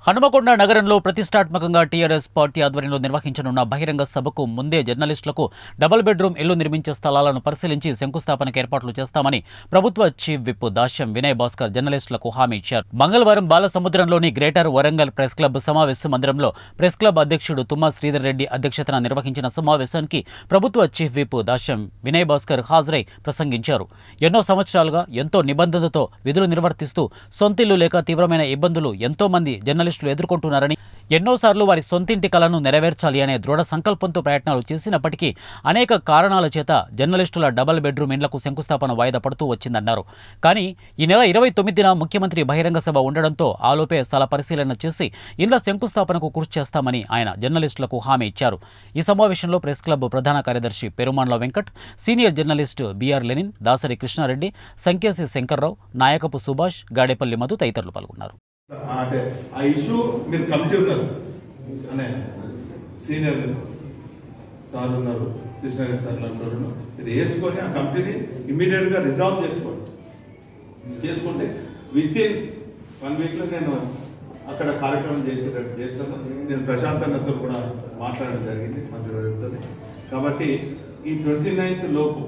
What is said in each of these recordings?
హనుమకొండ నగరంలో ప్రతిష్టాత్మకంగా TRS party ఆధ్వర్యంలో నిర్వహించనున్న బహిరంగ సభకు ముందే జర్నలిస్టులకు డబుల్ బెడ్రూమ్ ఇల్లు నిర్మించే స్థలాలను పరిశీలించి శంకుస్థాపనకు ఏర్పాట్లు చేస్తామని ప్రభుత్వ చీఫ్ విప్ దాస్యం వినయ్ భాస్కర్ జర్నలిస్టులకు హామీ ఇచ్చారు మంగళవారం బాలసముద్రంలోని గ్రేటర్ వరంగల్ ప్రెస్ క్లబ్ సమావేశ మందిరంలో ప్రెస్ క్లబ్ అధ్యక్షుడు తుమ్మా శ్రీధర్ రెడ్డి అధ్యక్షతన నిర్వహించిన సమావేశానికి ప్రభుత్వ చీఫ్ విప్ దాస్యం వినయ్ భాస్కర్ హాజరై ప్రసంగించారు ఎన్నో సంవత్సరాలుగా ఎంతో నిబంధనలతో విధులు నిర్వర్తిస్తూ సొంతిల్లు లేక తీవ్రమైన ఇబ్బందులు ఎంతో మంది జర్నలిస్టులు ఎదుర్కొంటున్నారని ఎన్నోసార్లు వారి సొంతింటి కలను నెరవేర్చాలి అనే దృఢ సంకల్పంతో ప్రయత్నాలు చేసినప్పటికీ అనేక కారణాల చేత జర్నలిస్టుల డబుల్ బెడ్రూమ్ ఇండ్లకు శంకుస్థాపన వాయిదా పడుతూ వచ్చిందన్నారు కానీ ఈ నెల ఇరవై తొమ్మిదిన ముఖ్యమంత్రి బహిరంగ సభ ఉండడంతో ఆలోపే స్థల పరిశీలన చేసి ఇండ్ల శంకుస్థాపనకు కృషి చేస్తామని ఆయన జర్నలిస్టులకు హామీ ఇచ్చారు ఈ సమావేశంలో ప్రెస్ క్లబ్ ప్రధాన కార్యదర్శి Perumanla Venkat senior journalist BR Lenin Dasari Krishna Reddy Sankesi Shankar Rao Nayakapu Subhash Gadepalli Madhu తదితరులు పాల్గొన్నారు ఆ అంటే ఆ ఇష్యూ మీరు కమిటీ ఉన్నారు అనే సీనియర్ సార్ ఉన్నారు కృష్ణారెడ్డి సార్ ఉన్నారు మీరు వేసుకొని ఆ కమిటీని ఇమీడియట్ గా రిజాల్వ్ చేసుకోండి చేసుకుంటే విత్ ఇన్ వన్ వీక్ లో నేను అక్కడ కార్యక్రమం చేసేటట్టు చేస్తాను నేను ప్రశాంత్ అన్నతో కూడా మాట్లాడడం జరిగింది మంత్రివర్గంతో కాబట్టి ఈ ట్వంటీ నైన్త్ లోపు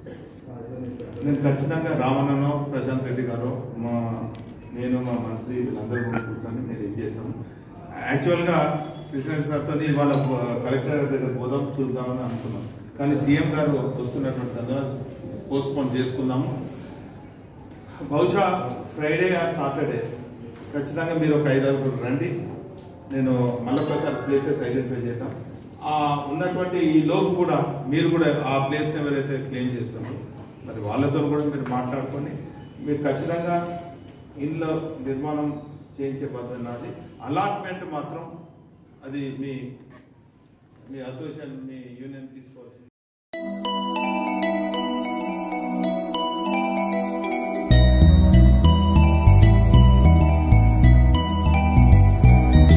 నేను ఖచ్చితంగా రామన్ననో ప్రశాంత్ రెడ్డి గారు మా నేను మా మంత్రి వీళ్ళందరూ కూడా కూర్చొని నేను ఏం చేస్తాను యాక్చువల్గా కృష్ణారెడ్డి సార్తో ఇవాళ కలెక్టర్ గారి దగ్గర పోదాం చూద్దామని అనుకున్నాం కానీ సీఎం గారు వస్తున్నటువంటి సందర్భంగా పోస్ట్పోన్ చేసుకున్నాము బహుశా ఫ్రైడే ఆర్ సాటర్డే ఖచ్చితంగా మీరు ఒక ఐదారు రండి నేను మళ్ళొకసారి ప్లేసెస్ ఐడెంటిఫై చేద్దాం ఆ ఉన్నటువంటి ఈ లోపు కూడా మీరు కూడా ఆ ప్లేస్ని ఎవరైతే క్లెయిమ్ చేస్తున్నారో మరి వాళ్ళతో కూడా మీరు మాట్లాడుకొని మీరు ఖచ్చితంగా ఇంట్లో నిర్మాణం చేయించే పద్ధతి నాది అలాట్మెంట్ మాత్రం అది మీ మీ అసోసియేషన్ మీ యూనియన్ తీసుకోవాల్సింది